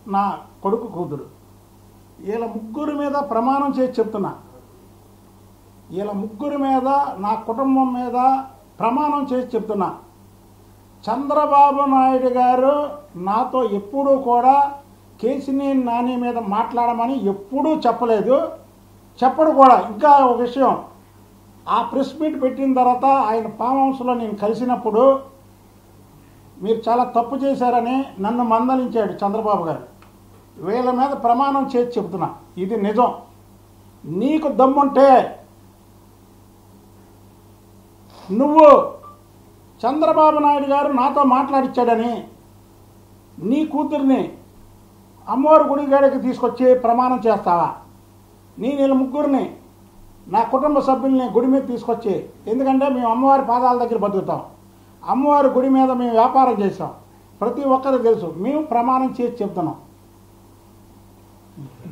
నా కొడుకు కూతురు వీళ్ళ ముగ్గురు మీద ప్రమాణం చేసి చెప్తున్నా వీళ్ళ ముగ్గురి మీద నా కుటుంబం మీద ప్రమాణం చేసి చెప్తున్నా చంద్రబాబు నాయుడు గారు నాతో ఎప్పుడూ కూడా కేసినేని నాని మీద మాట్లాడమని ఎప్పుడూ చెప్పలేదు చెప్పడు కూడా ఇంకా ఒక విషయం ఆ ప్రెస్ మీట్ పెట్టిన తర్వాత ఆయన ఫామ్ హౌస్లో నేను కలిసినప్పుడు మీరు చాలా తప్పు చేశారని నన్ను మందలించాడు చంద్రబాబు గారు వీళ్ళ మీద ప్రమాణం చేసి చెబుతున్నా ఇది నిజం నీకు దమ్ముంటే నువ్వు చంద్రబాబు నాయుడు గారు నాతో మాట్లాడిచ్చాడని నీ కూతుర్ని అమ్మవారి గుడి గాడికి తీసుకొచ్చి ప్రమాణం చేస్తావా నేను వీళ్ళ ముగ్గురిని నా కుటుంబ సభ్యుల్ని గుడి మీద తీసుకొచ్చి ఎందుకంటే మేము అమ్మవారి పాదాల దగ్గర బతుకుతాం అమ్మవారి గుడి మీద మేము వ్యాపారం చేసాం ప్రతి ఒక్కరికి తెలుసు మేము ప్రమాణం చేసి చెప్తున్నాం